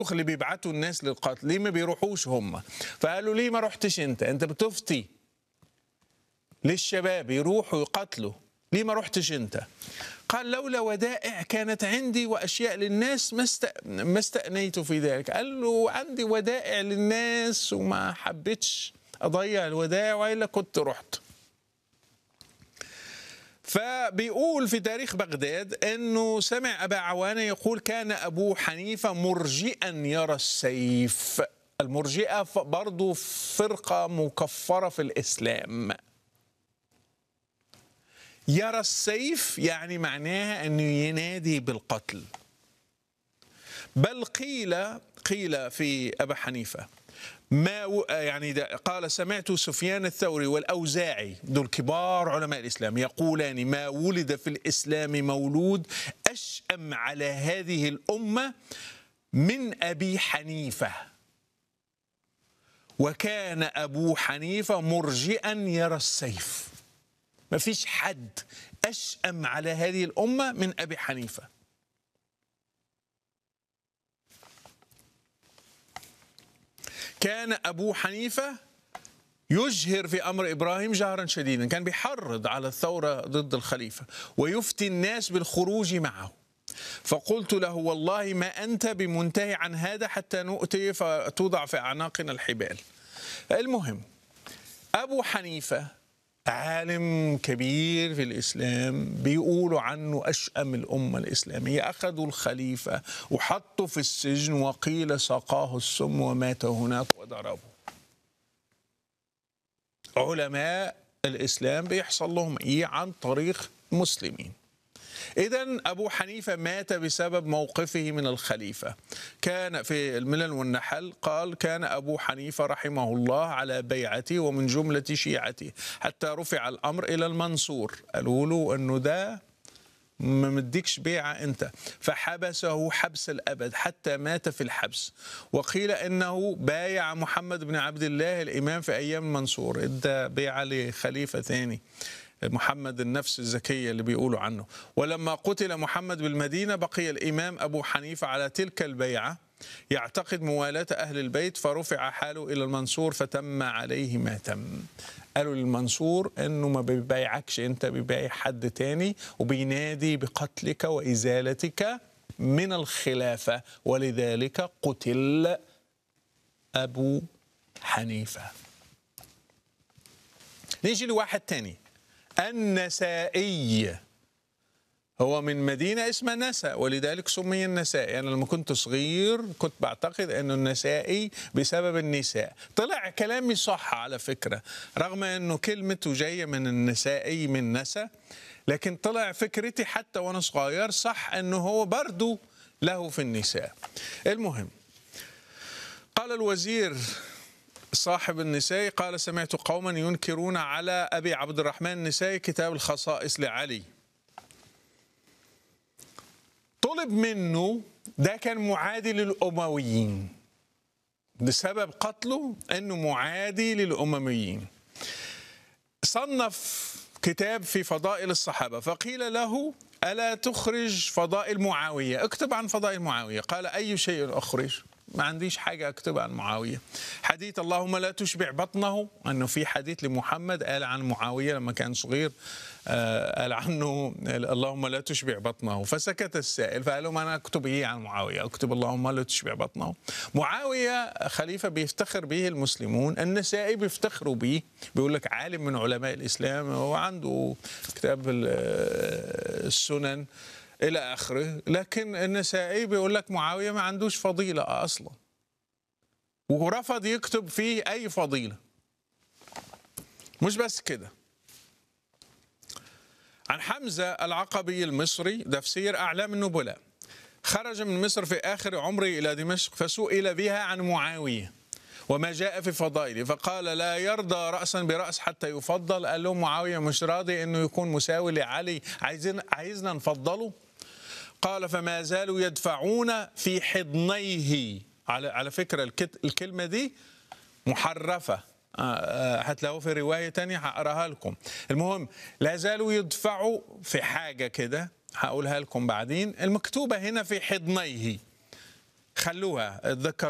اللي بيبعتوا الناس للقتل ليه ما بيروحوش هم فقالوا ليه ما رحتش انت انت بتفتي للشباب يروحوا يقتلوا ليه ما رحتش انت قال لولا ودائع كانت عندي واشياء للناس ما است... ما استأنيت في ذلك قال له عندي ودائع للناس وما حبيتش اضيع الودائع والا كنت رحت فبيقول في تاريخ بغداد انه سمع ابا عوانه يقول كان ابو حنيفه مرجئا يرى السيف المرجئه برضه فرقه مكفره في الاسلام يرى السيف يعني معناها انه ينادي بالقتل بل قيل قيل في ابا حنيفه ما يعني قال سمعت سفيان الثوري والاوزاعي دول كبار علماء الاسلام يقولان ما ولد في الاسلام مولود اشأم على هذه الامه من ابي حنيفه وكان ابو حنيفه مرجئا يرى السيف ما فيش حد أشأم على هذه الأمة من أبي حنيفة كان أبو حنيفة يجهر في أمر إبراهيم جهرا شديدا كان بيحرض على الثورة ضد الخليفة ويفتي الناس بالخروج معه فقلت له والله ما أنت بمنتهي عن هذا حتى نؤتي فتوضع في أعناقنا الحبال المهم أبو حنيفة عالم كبير في الإسلام بيقولوا عنه أشأم الأمة الإسلامية أخذوا الخليفة وحطوا في السجن وقيل سقاه السم ومات هناك وضربه علماء الإسلام بيحصل لهم إيه عن طريق مسلمين إذا أبو حنيفة مات بسبب موقفه من الخليفة كان في الملل والنحل قال كان أبو حنيفة رحمه الله على بيعتي ومن جملة شيعتي حتى رفع الأمر إلى المنصور قالوا له أنه ده ما مديكش بيعة أنت فحبسه حبس الأبد حتى مات في الحبس وقيل أنه بايع محمد بن عبد الله الإمام في أيام المنصور ادى بيعة لخليفة ثاني محمد النفس الزكية اللي بيقولوا عنه ولما قتل محمد بالمدينة بقي الإمام أبو حنيفة على تلك البيعة يعتقد موالاة أهل البيت فرفع حاله إلى المنصور فتم عليه ما تم قالوا للمنصور أنه ما بيبايعكش أنت بيبايع حد تاني وبينادي بقتلك وإزالتك من الخلافة ولذلك قتل أبو حنيفة نيجي لواحد تاني النسائي هو من مدينة اسمها نسا ولذلك سمي النسائي أنا لما كنت صغير كنت بعتقد أنه النسائي بسبب النساء طلع كلامي صح على فكرة رغم أنه كلمته جاية من النسائي من نسا لكن طلع فكرتي حتى وأنا صغير صح أنه هو برضو له في النساء المهم قال الوزير صاحب النسائي قال سمعت قوما ينكرون على أبي عبد الرحمن النسائي كتاب الخصائص لعلي طلب منه ده كان معادي للأمويين بسبب قتله أنه معادي للأمويين صنف كتاب في فضائل الصحابة فقيل له ألا تخرج فضائل معاوية اكتب عن فضائل معاوية قال أي شيء أخرج ما عنديش حاجة أكتبها عن معاوية حديث اللهم لا تشبع بطنه أنه في حديث لمحمد قال عن معاوية لما كان صغير قال عنه اللهم لا تشبع بطنه فسكت السائل فقال لهم أنا أكتب إيه عن معاوية أكتب اللهم لا تشبع بطنه معاوية خليفة بيفتخر به المسلمون النسائي بيفتخروا به بيقول لك عالم من علماء الإسلام وعنده كتاب السنن الى اخره لكن النسائي بيقول لك معاويه ما عندوش فضيله اصلا ورفض يكتب فيه اي فضيله مش بس كده عن حمزه العقبي المصري ده في سير اعلام النبلاء خرج من مصر في اخر عمره الى دمشق فسئل بها عن معاويه وما جاء في فضائله فقال لا يرضى رأسا برأس حتى يفضل قال لهم معاوية مش راضي أنه يكون مساوي لعلي عايزين عايزنا نفضله قال فما زالوا يدفعون في حضنيه على على فكرة الكلمة دي محرفة هتلاقوه في رواية تانية هقراها لكم المهم لا زالوا يدفعوا في حاجة كده هقولها لكم بعدين المكتوبة هنا في حضنيه خلوها اتذكر